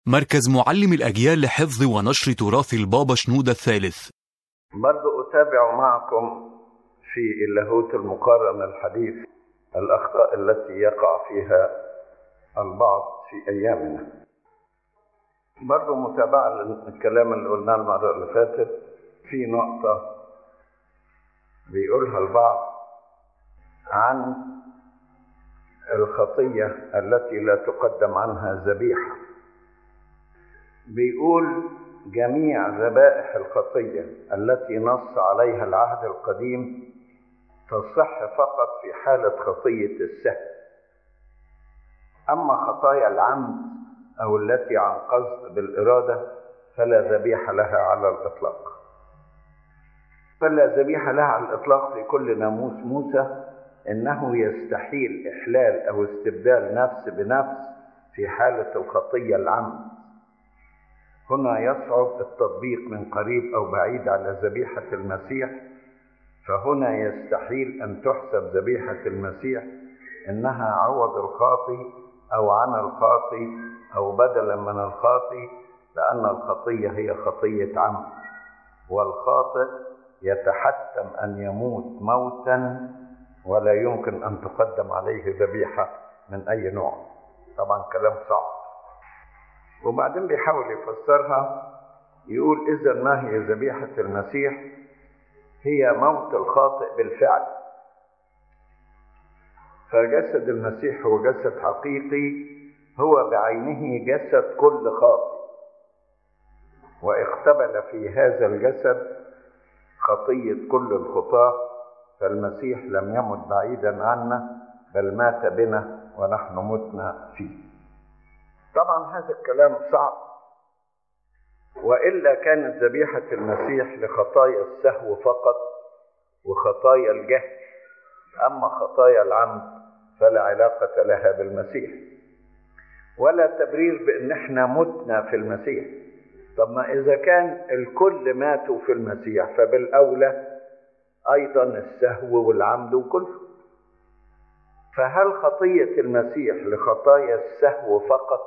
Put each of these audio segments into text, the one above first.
مركز معلم الأجيال لحفظ ونشر تراث البابا شنودة الثالث برضو أتابع معكم في اللاهوت المقارن الحديث الأخطاء التي يقع فيها البعض في أيامنا برضو متابعة للكلام اللي قلناه المرة اللي فاتت في نقطة بيقولها البعض عن الخطية التي لا تقدم عنها ذبيحة بيقول جميع ذبائح الخطية التي نص عليها العهد القديم تصح فقط في حالة خطية السهو أما خطايا العمد أو التي عن قصد بالإرادة فلا ذبيحة لها على الإطلاق فلا ذبيحة لها على الإطلاق في كل ناموس موسى إنه يستحيل إحلال أو استبدال نفس بنفس في حالة الخطية العمد هنا يصعب التطبيق من قريب أو بعيد على ذبيحة المسيح فهنا يستحيل أن تحسب ذبيحة المسيح إنها عوض الخاطي أو عن الخاطي أو بدلا من الخاطي لأن الخطية هي خطية عمد والخاطئ يتحتم أن يموت موتا ولا يمكن أن تقدم عليه ذبيحة من أي نوع طبعا كلام صعب وبعدين بيحاول يفسرها يقول إذا ما هي ذبيحة المسيح هي موت الخاطئ بالفعل فجسد المسيح هو جسد حقيقي هو بعينه جسد كل خاطئ واختبل في هذا الجسد خطية كل الخطاة فالمسيح لم يمت بعيدا عنا بل مات بنا ونحن متنا فيه طبعا هذا الكلام صعب والا كانت ذبيحه المسيح لخطايا السهو فقط وخطايا الجهل اما خطايا العمد فلا علاقه لها بالمسيح ولا تبرير بان احنا متنا في المسيح طب ما اذا كان الكل ماتوا في المسيح فبالاولى ايضا السهو والعمد وكله فهل خطيه المسيح لخطايا السهو فقط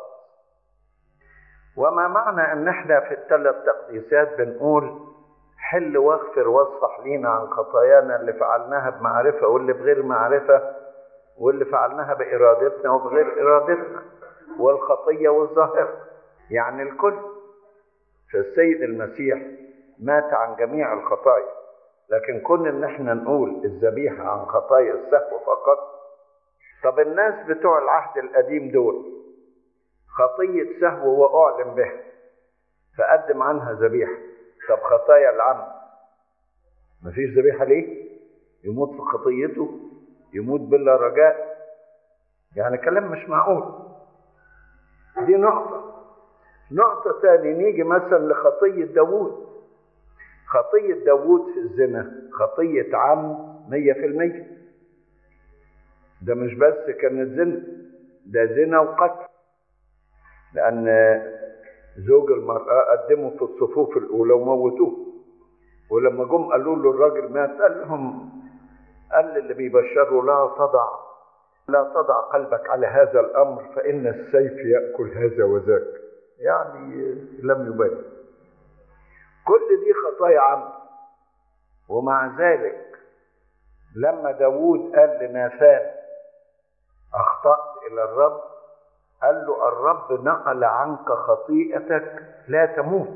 وما معنى ان احنا في الثلاث تقديسات بنقول حل واغفر واصفح لينا عن خطايانا اللي فعلناها بمعرفه واللي بغير معرفه واللي فعلناها بارادتنا وبغير ارادتنا والخطيه والظاهره يعني الكل فالسيد المسيح مات عن جميع الخطايا لكن كون ان احنا نقول الذبيحه عن خطايا السهو فقط طب الناس بتوع العهد القديم دول خطية سهو وأعلم بها فقدم عنها ذبيحة طب خطايا العمد مفيش ذبيحة ليه؟ يموت في خطيته يموت بلا رجاء يعني كلام مش معقول دي نقطة نقطة تاني نيجي مثلا لخطية داوود خطية داوود في الزنا خطية عمد مية في المية ده مش بس كانت زنا ده زنا وقتل لأن زوج المرأة قدموا في الصفوف الأولى وموتوه ولما جم قالوا له الراجل مات قال لهم قال اللي بيبشروا لا تضع لا تضع قلبك على هذا الأمر فإن السيف يأكل هذا وذاك يعني لم يبالي كل دي خطايا عمد ومع ذلك لما داوود قال لناثان أخطأت إلى الرب قال له الرب نقل عنك خطيئتك لا تموت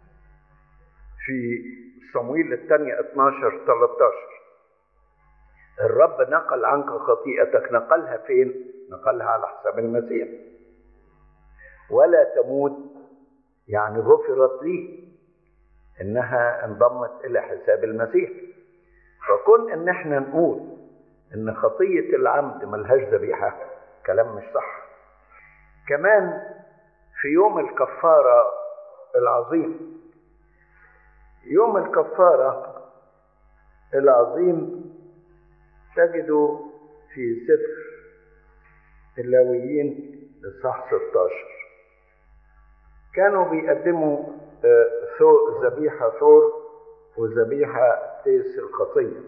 في صمويل الثانية 12 13 الرب نقل عنك خطيئتك نقلها فين؟ نقلها على حساب المسيح ولا تموت يعني غفرت لي انها انضمت الى حساب المسيح فكون ان احنا نقول ان خطية العمد ملهاش ذبيحة كلام مش صح كمان في يوم الكفارة العظيم يوم الكفارة العظيم تجد في سفر اللاويين إصحاح 16 كانوا بيقدموا ذبيحة ثور وذبيحة تيس الخطية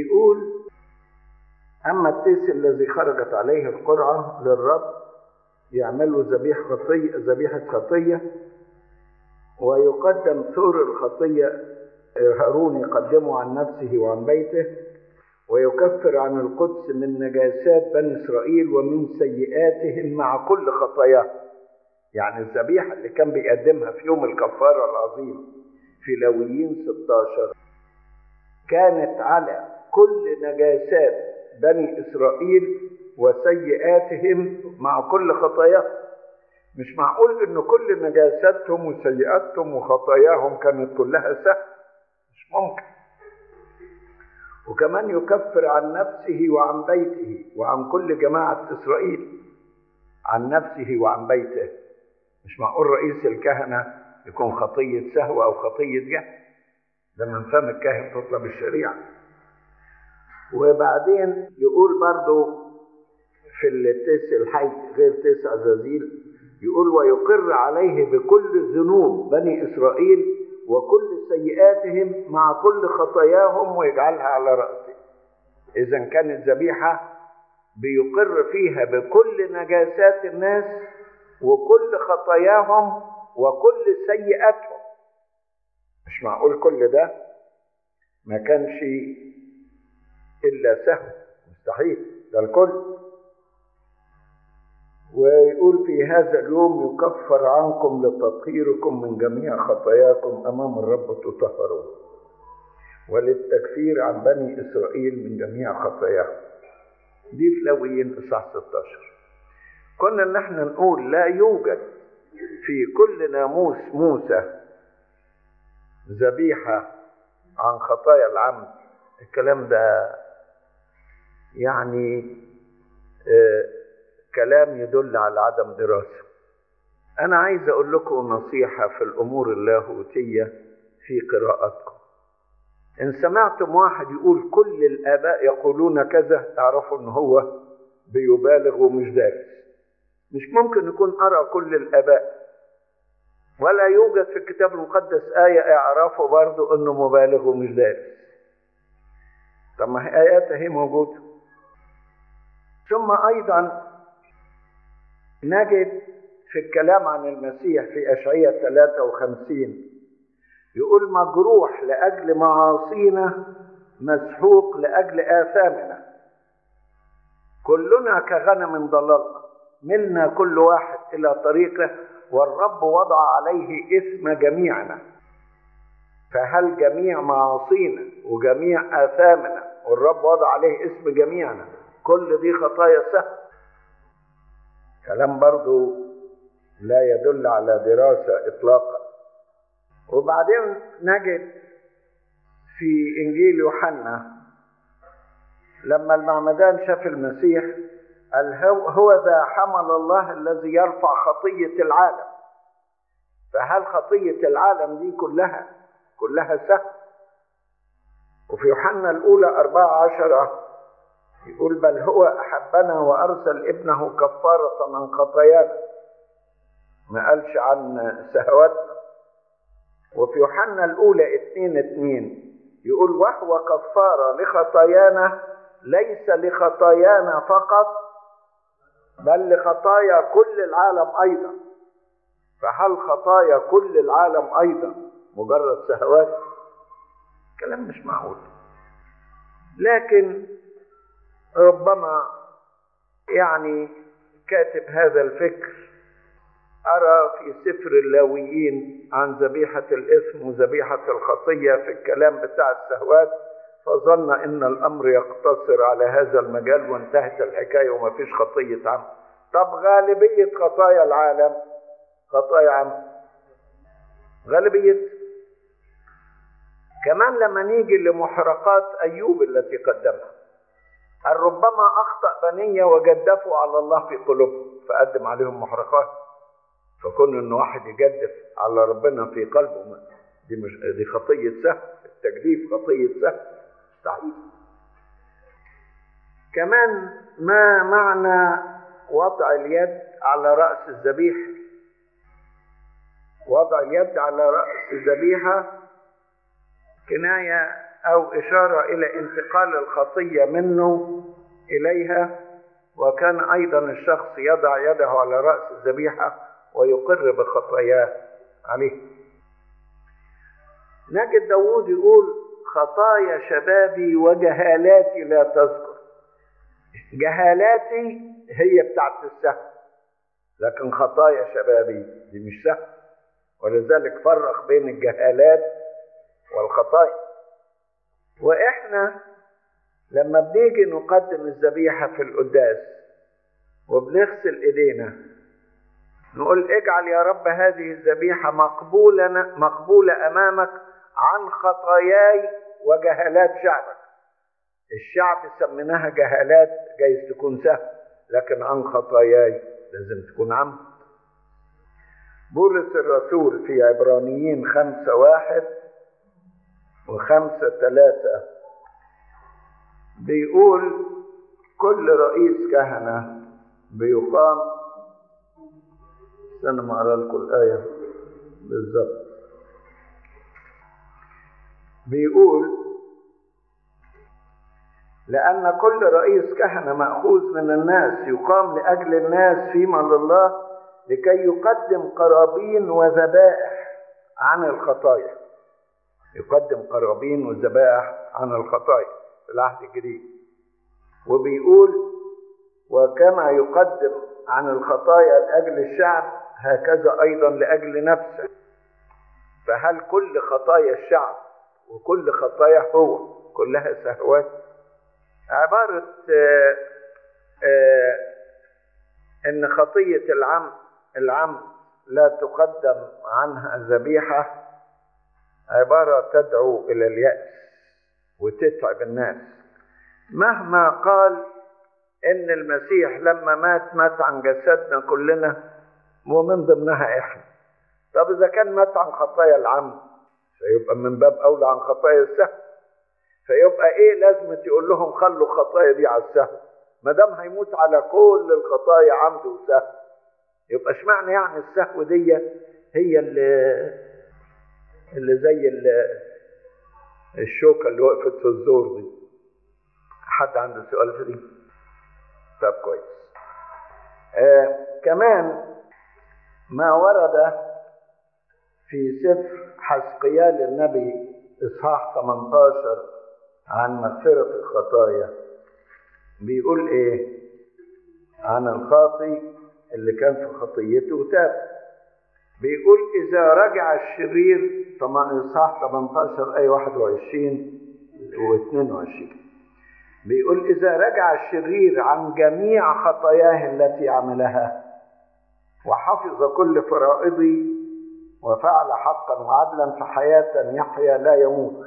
بيقول أما التيس الذي خرجت عليه القرعة للرب يعملوا ذبيح خطية ذبيحة خطية ويقدم ثور الخطية هارون يقدمه عن نفسه وعن بيته ويكفر عن القدس من نجاسات بني إسرائيل ومن سيئاتهم مع كل خطاياه يعني الذبيحة اللي كان بيقدمها في يوم الكفارة العظيم في لاويين 16 كانت على كل نجاسات بني إسرائيل وسيئاتهم مع كل خطاياهم مش معقول ان كل نجاساتهم وسيئاتهم وخطاياهم كانت كلها سهل مش ممكن وكمان يكفر عن نفسه وعن بيته وعن كل جماعة إسرائيل عن نفسه وعن بيته مش معقول رئيس الكهنة يكون خطية سهو أو خطية جهل ده من فم الكاهن تطلب الشريعة وبعدين يقول برضو في التس الحي غير تس عزازيل يقول ويقر عليه بكل ذنوب بني إسرائيل وكل سيئاتهم مع كل خطاياهم ويجعلها على رأسه إذا كانت ذبيحة بيقر فيها بكل نجاسات الناس وكل خطاياهم وكل سيئاتهم مش معقول كل ده ما كانش إلا سهو مستحيل ده الكل ويقول في هذا اليوم يكفر عنكم لتطهيركم من جميع خطاياكم امام الرب تطهرون وللتكفير عن بني اسرائيل من جميع خطاياهم دي في لويين اصحاح 16 كنا ان احنا نقول لا يوجد في كل ناموس موسى ذبيحه عن خطايا العمد الكلام ده يعني آه كلام يدل على عدم دراسة أنا عايز أقول لكم نصيحة في الأمور اللاهوتية في قراءتكم إن سمعتم واحد يقول كل الآباء يقولون كذا اعرفوا إن هو بيبالغ ومش دارس مش ممكن يكون أرى كل الآباء ولا يوجد في الكتاب المقدس آية اعرفوا برضو إنه مبالغ ومش دارس طب ما هي آيات هي موجودة ثم أيضا نجد في الكلام عن المسيح في أشعية 53 يقول مجروح لأجل معاصينا مسحوق لأجل آثامنا كلنا كغنم ضلال ملنا كل واحد إلى طريقه والرب وضع عليه إثم جميعنا فهل جميع معاصينا وجميع آثامنا والرب وضع عليه اسم جميعنا كل دي خطايا سهل كلام برضو لا يدل على دراسة إطلاقا وبعدين نجد في إنجيل يوحنا لما المعمدان شاف المسيح قال هو ذا حمل الله الذي يرفع خطية العالم فهل خطية العالم دي كلها كلها سهل وفي يوحنا الأولى أربعة عشرة يقول بل هو أحبنا وأرسل ابنه كفارة عن خطايانا ما قالش عن سهواتنا وفي يوحنا الأولى اتنين اتنين يقول وهو كفارة لخطايانا ليس لخطايانا فقط بل لخطايا كل العالم أيضا فهل خطايا كل العالم أيضا مجرد سهوات كلام مش معقول لكن ربما يعني كاتب هذا الفكر أرى في سفر اللاويين عن ذبيحة الإثم وذبيحة الخطية في الكلام بتاع السهوات فظن إن الأمر يقتصر على هذا المجال وانتهت الحكاية وما فيش خطية عم طب غالبية خطايا العالم خطايا عم غالبية كمان لما نيجي لمحرقات أيوب التي قدمها هل ربما أخطأ بنية وجدفوا على الله في قلوبهم فقدم عليهم محرقات فكون إن واحد يجدف على ربنا في قلبه دي مش دي خطية سهل التجديف خطية سهل مستحيل كمان ما معنى وضع اليد على رأس الذبيحة وضع اليد على رأس الذبيحة كناية أو إشارة إلى انتقال الخطية منه إليها وكان أيضا الشخص يضع يده على رأس الذبيحة ويقر بخطاياه عليه نجد داود يقول خطايا شبابي وجهالاتي لا تذكر جهالاتي هي بتاعت السهو لكن خطايا شبابي دي مش سهو ولذلك فرق بين الجهالات والخطايا واحنا لما بنيجي نقدم الذبيحة في القداس وبنغسل ايدينا نقول اجعل يا رب هذه الذبيحة مقبولة مقبولة امامك عن خطاياي وجهالات شعبك الشعب سميناها جهالات جايز تكون سهل لكن عن خطاياي لازم تكون عمد بولس الرسول في عبرانيين خمسة واحد وخمسة ثلاثة بيقول كل رئيس كهنة بيقام استنى ما أقرأ لكم الآية بالظبط بيقول لأن كل رئيس كهنة مأخوذ من الناس يقام لأجل الناس فيما لله لكي يقدم قرابين وذبائح عن الخطايا يقدم قرابين وذبائح عن الخطايا في العهد الجديد وبيقول وكما يقدم عن الخطايا لأجل الشعب هكذا أيضا لأجل نفسه فهل كل خطايا الشعب وكل خطايا هو كلها سهوات عبارة آآ آآ إن خطية العم العم لا تقدم عنها ذبيحة عبارة تدعو إلى اليأس وتتعب الناس مهما قال إن المسيح لما مات مات عن جسدنا كلنا ومن ضمنها إحنا طب إذا كان مات عن خطايا العم فيبقى من باب أولى عن خطايا السهو فيبقى إيه لازمة يقول لهم خلوا الخطايا دي على السهو ما دام هيموت على كل الخطايا عمد وسهو يبقى اشمعنى يعني السهو دي هي اللي اللي زي اللي الشوكه اللي وقفت في الزور دي حد عنده سؤال في دي طب كويس آه كمان ما ورد في سفر حسقيال النبي اصحاح 18 عن مغفره الخطايا بيقول ايه عن الخاطي اللي كان في خطيته وتاب بيقول إذا رجع الشرير إصحاح 18 أي 21 و 22 بيقول إذا رجع الشرير عن جميع خطاياه التي عملها وحفظ كل فرائضي وفعل حقا وعدلا فحياة يحيا لا يموت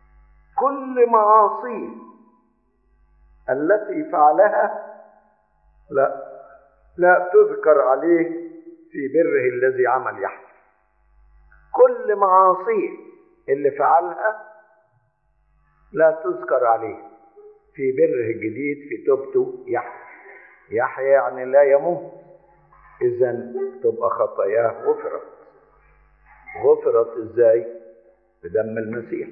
كل معاصيه التي فعلها لا لا تذكر عليه في بره الذي عمل يحيى كل معاصيه اللي فعلها لا تذكر عليه في بره الجديد في توبته يحيى يحيى يعني لا يموت اذا تبقى خطاياه غفرت غفرت ازاي بدم المسيح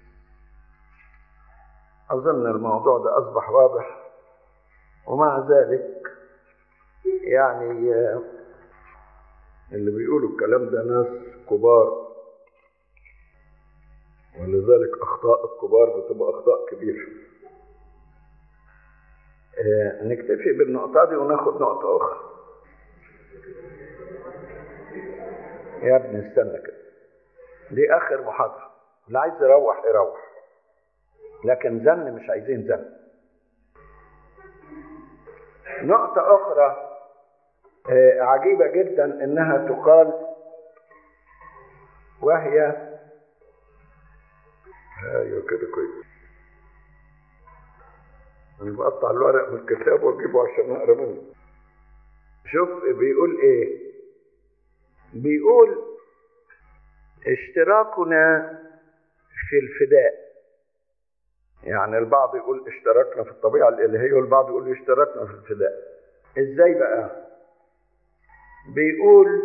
اظن الموضوع ده اصبح واضح ومع ذلك يعني اللي بيقولوا الكلام ده ناس كبار ولذلك اخطاء الكبار بتبقى اخطاء كبيره آه نكتفي بالنقطة دي وناخد نقطة أخرى يا ابني استنى كده دي آخر محاضرة اللي عايز يروح يروح لكن زن مش عايزين زن نقطة أخرى آه عجيبة جدا إنها تقال وهي أيوة كده كويس أنا بقطع الورق من الكتاب وأجيبه عشان أقرأ منه شوف بيقول إيه بيقول اشتراكنا في الفداء يعني البعض يقول اشتركنا في الطبيعة الإلهية والبعض يقول اشتركنا في الفداء ازاي بقى بيقول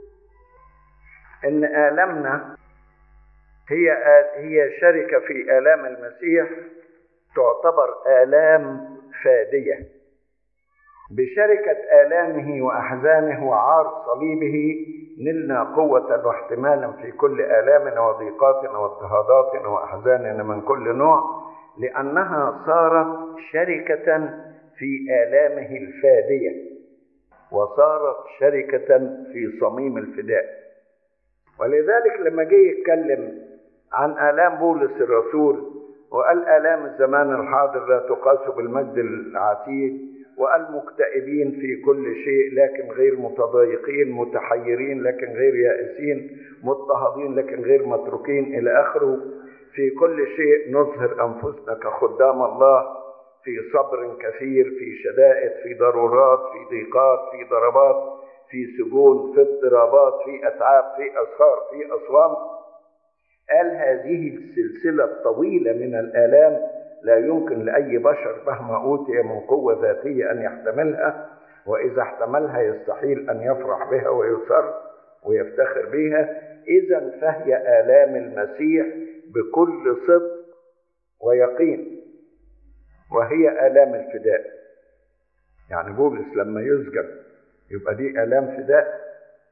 ان آلامنا هي هي شركة في آلام المسيح تعتبر آلام فادية بشركة آلامه وأحزانه وعار صليبه نلنا قوة واحتمالا في كل آلامنا وضيقاتنا واضطهاداتنا وأحزاننا من كل نوع لأنها صارت شركة في آلامه الفادية وصارت شركة في صميم الفداء ولذلك لما جه يتكلم عن آلام بولس الرسول وقال آلام الزمان الحاضر لا تقاس بالمجد العتيد وقال مكتئبين في كل شيء لكن غير متضايقين متحيرين لكن غير يائسين مضطهدين لكن غير متروكين إلى آخره في كل شيء نظهر أنفسنا كخدام الله في صبر كثير في شدائد في ضرورات في ضيقات في ضربات في سجون في اضطرابات في أتعاب في أسهار في أصوام قال هذه السلسلة الطويلة من الآلام لا يمكن لأي بشر مهما أوتي من قوة ذاتية أن يحتملها وإذا احتملها يستحيل أن يفرح بها ويسر ويفتخر بها إذا فهي آلام المسيح بكل صدق ويقين وهي آلام الفداء يعني بولس لما يسجن يبقى دي آلام فداء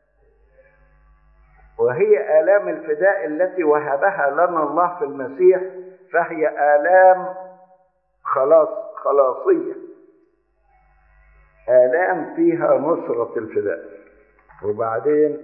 وهي آلام الفداء التي وهبها لنا الله في المسيح فهي آلام خلاص خلاصية آلام فيها نصرة الفداء وبعدين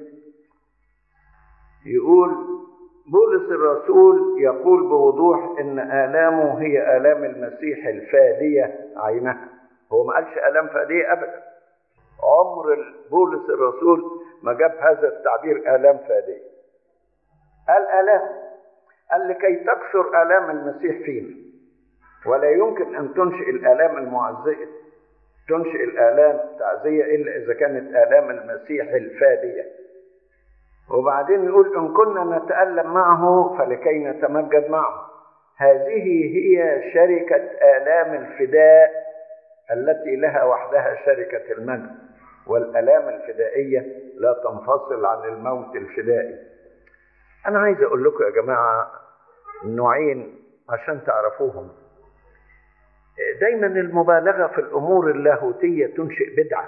يقول بولس الرسول يقول بوضوح ان آلامه هي آلام المسيح الفادية عينها هو ما قالش آلام فادية أبدا عمر بولس الرسول ما جاب هذا التعبير آلام فادية قال آلام قال لكي تكثر آلام المسيح فينا ولا يمكن أن تنشئ الآلام المعزية تنشئ الآلام تعزية إلا إذا كانت آلام المسيح الفادية وبعدين يقول إن كنا نتألم معه فلكي نتمجد معه هذه هي شركة آلام الفداء التي لها وحدها شركة المجد والآلام الفدائية لا تنفصل عن الموت الفدائي أنا عايز أقول لكم يا جماعة نوعين عشان تعرفوهم دايما المبالغة في الأمور اللاهوتية تنشئ بدعة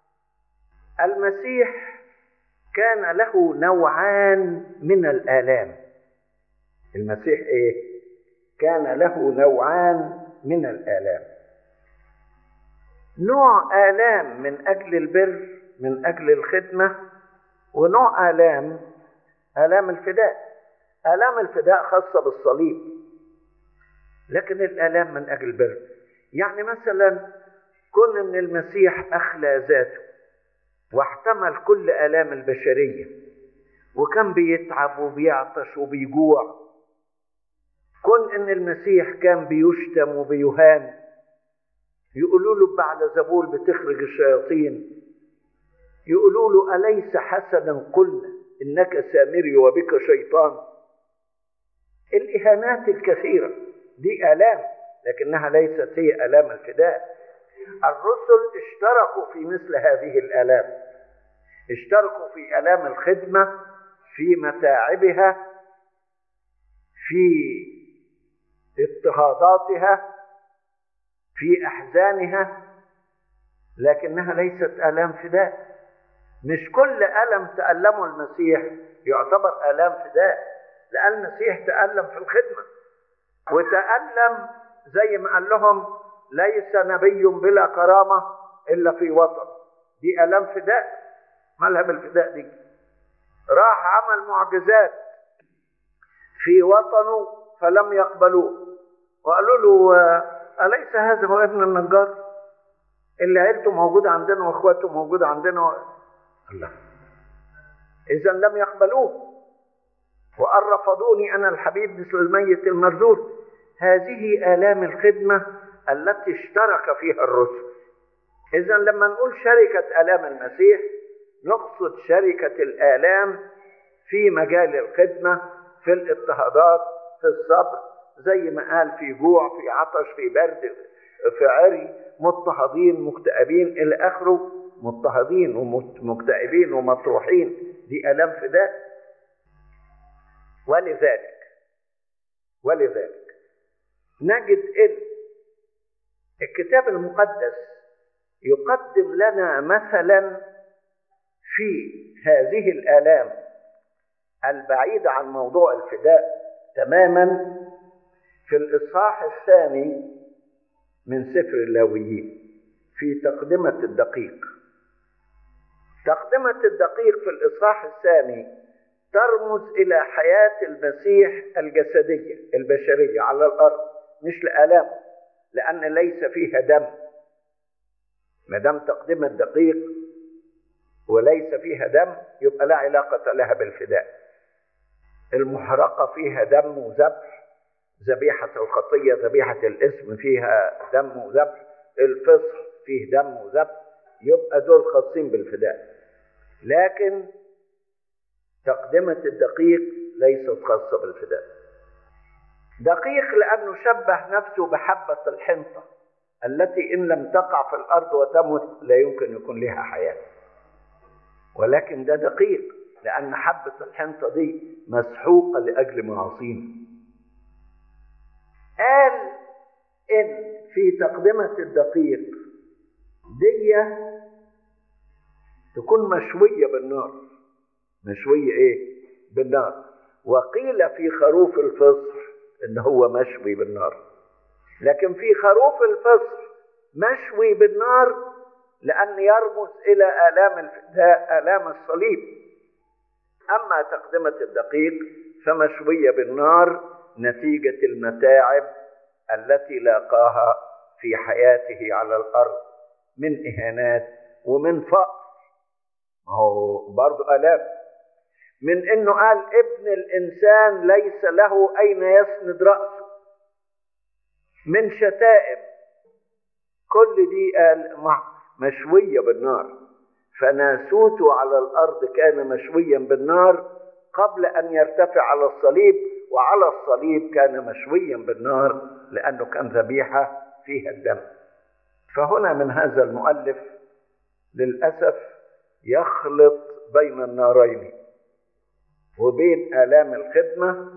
المسيح كان له نوعان من الآلام المسيح إيه؟ كان له نوعان من الآلام نوع آلام من أجل البر من أجل الخدمة ونوع آلام آلام الفداء آلام الفداء خاصة بالصليب لكن الآلام من أجل البر يعني مثلا كون أن المسيح أخلى ذاته واحتمل كل آلام البشرية وكان بيتعب وبيعطش وبيجوع كون أن المسيح كان بيشتم وبيهان يقولوا له بعد زبول بتخرج الشياطين يقولوا له أليس حسنا قلنا إنك سامري وبك شيطان الإهانات الكثيرة دي آلام لكنها ليست هي آلام الفداء الرسل اشتركوا في مثل هذه الآلام اشتركوا في آلام الخدمة في متاعبها في اضطهاداتها في أحزانها لكنها ليست آلام فداء مش كل ألم تألمه المسيح يعتبر آلام فداء لأن المسيح تألم في الخدمة وتألم زي ما قال لهم ليس نبي بلا كرامة إلا في وطن دي آلام فداء مالها بالفداء دي راح عمل معجزات في وطنه فلم يقبلوه وقالوا له أليس هذا هو ابن النجار اللي عيلته موجودة عندنا واخواته موجودة عندنا و... الله إذا لم يقبلوه وأن رفضوني أنا الحبيب مثل الميت المرزول هذه آلام الخدمة التي اشترك فيها الرسل إذا لما نقول شركة آلام المسيح نقصد شركة الآلام في مجال الخدمة في الاضطهادات في الصبر زي ما قال في جوع في عطش في برد في عري مضطهدين مكتئبين إلى آخره مضطهدين ومكتئبين ومطروحين دي آلام فداء ولذلك ولذلك نجد ان الكتاب المقدس يقدم لنا مثلا في هذه الآلام البعيدة عن موضوع الفداء تماما في الإصحاح الثاني من سفر اللاويين في تقدمة الدقيق تقدمة الدقيق في الإصحاح الثاني ترمز إلى حياة المسيح الجسدية البشرية على الأرض مش لآلامه لأن ليس فيها دم ما دام تقدمة دقيق وليس فيها دم يبقى لا علاقة لها بالفداء المحرقة فيها دم وذبح ذبيحة الخطية ذبيحة الاسم فيها دم وذبح الفصح فيه دم وذبح يبقى دول خاصين بالفداء لكن تقدمة الدقيق ليست خاصة بالفداء دقيق لأنه شبه نفسه بحبة الحنطة التي إن لم تقع في الأرض وتمت لا يمكن يكون لها حياة ولكن ده دقيق لأن حبة الحنطة دي مسحوقة لأجل معاصينا قال إن في تقدمة الدقيق دي تكون مشوية بالنار مشوية إيه؟ بالنار وقيل في خروف الفصح إن هو مشوي بالنار لكن في خروف الفصح مشوي بالنار لأن يرمز إلى آلام الفداء آلام الصليب أما تقدمة الدقيق فمشوية بالنار نتيجة المتاعب التي لاقاها في حياته على الأرض من إهانات ومن فقر ما هو برضه آلام من إنه قال ابن الإنسان ليس له أين يسند رأسه من شتائم كل دي قال مشوية بالنار فناسوته على الأرض كان مشويا بالنار قبل أن يرتفع على الصليب وعلى الصليب كان مشويا بالنار لأنه كان ذبيحة فيها الدم فهنا من هذا المؤلف للأسف يخلط بين النارين وبين آلام الخدمة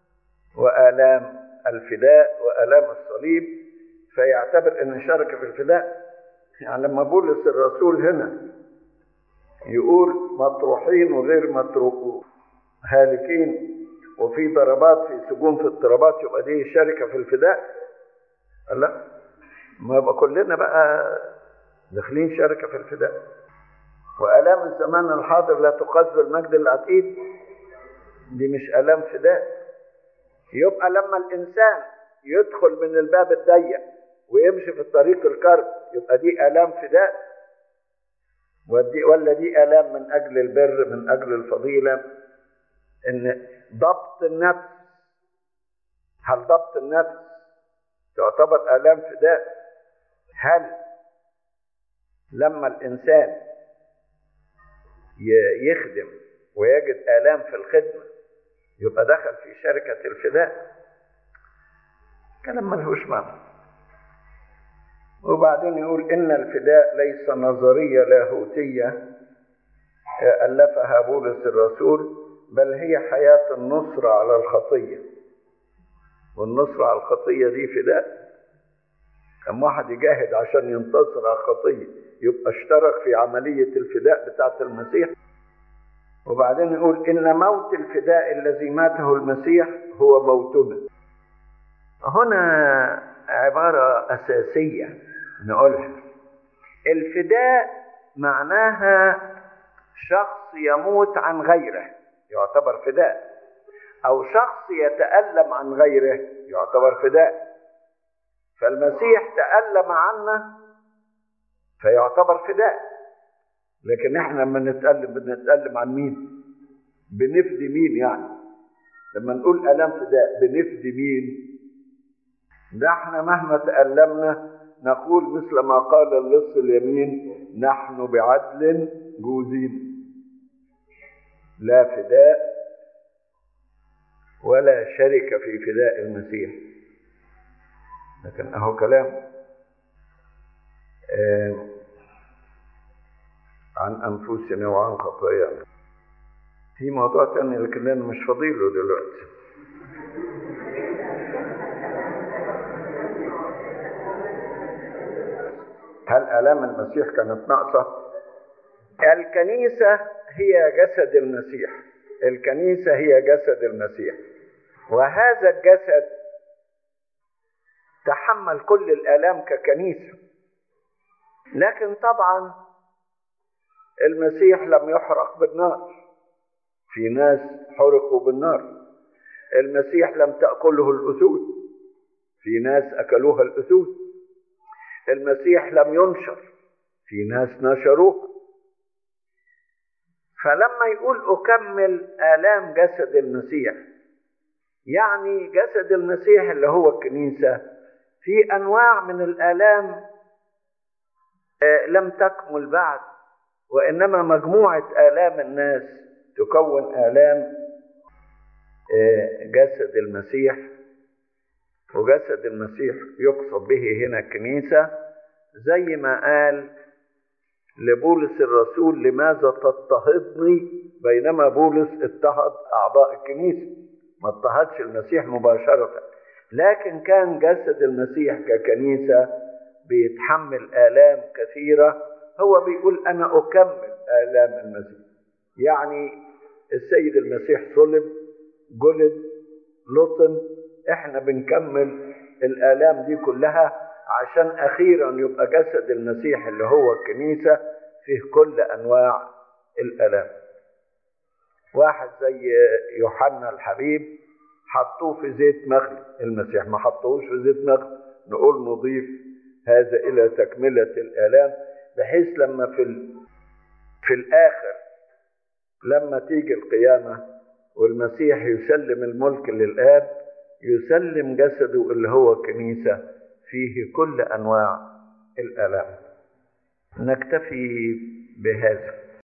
وآلام الفداء وآلام الصليب فيعتبر أن شارك في الفداء يعني لما بولس الرسول هنا يقول مطروحين وغير مطروحين هالكين وفي ضربات في سجون في اضطرابات يبقى دي شركة في الفداء لا ما يبقى كلنا بقى داخلين شركة في الفداء وآلام الزمان الحاضر لا تقاس بالمجد العتيد دي مش آلام فداء يبقى لما الإنسان يدخل من الباب الضيق ويمشي في الطريق الكرب يبقى دي آلام فداء ودي ولا دي آلام من أجل البر من أجل الفضيلة إن ضبط النفس هل ضبط النفس تعتبر آلام فداء هل لما الإنسان يخدم ويجد آلام في الخدمة يبقى دخل في شركة الفداء كلام ملهوش معنى وبعدين يقول إن الفداء ليس نظرية لاهوتية ألفها بولس الرسول بل هي حياة النصرة على الخطية والنصرة على الخطية دي فداء كم واحد يجاهد عشان ينتصر على الخطية يبقى اشترك في عملية الفداء بتاعة المسيح وبعدين يقول إن موت الفداء الذي ماته المسيح هو موتنا هنا عبارة أساسية نقولها الفداء معناها شخص يموت عن غيره يعتبر فداء أو شخص يتألم عن غيره يعتبر فداء فالمسيح تألم عنا فيعتبر فداء لكن احنا لما نتألم بنتألم عن مين بنفدي مين يعني لما نقول ألم فداء بنفدي مين ده احنا مهما تألمنا نقول مثل ما قال اللص اليمين نحن بعدل جوزين لا فداء ولا شركة في فداء المسيح لكن اهو كلام آه عن أنفسنا وعن خطايانا في موضوع تاني لكن أنا مش فضيله دلوقتي هل آلام المسيح كانت ناقصة؟ الكنيسة هي جسد المسيح الكنيسة هي جسد المسيح وهذا الجسد تحمل كل الآلام ككنيسة لكن طبعا المسيح لم يحرق بالنار في ناس حرقوا بالنار المسيح لم تأكله الأسود في ناس أكلوها الأسود المسيح لم ينشر في ناس نشروه فلما يقول أكمل آلام جسد المسيح يعني جسد المسيح اللي هو الكنيسة في أنواع من الآلام لم تكمل بعد وإنما مجموعة آلام الناس تكون آلام جسد المسيح وجسد المسيح يقصد به هنا الكنيسة زي ما قال لبولس الرسول لماذا تضطهدني بينما بولس اضطهد أعضاء الكنيسة ما اضطهدش المسيح مباشرة لكن كان جسد المسيح ككنيسة بيتحمل آلام كثيرة هو بيقول أنا أكمل آلام المسيح يعني السيد المسيح صلب جلد لطم احنا بنكمل الآلام دي كلها عشان أخيرا يبقى جسد المسيح اللي هو الكنيسة فيه كل أنواع الآلام واحد زي يوحنا الحبيب حطوه في زيت مغلي المسيح ما حطوهوش في زيت مغلي نقول نضيف هذا إلى تكملة الآلام بحيث لما في ال... في الآخر لما تيجي القيامة والمسيح يسلم الملك للآب يسلم جسده اللي هو الكنيسة فيه كل أنواع الآلام نكتفي بهذا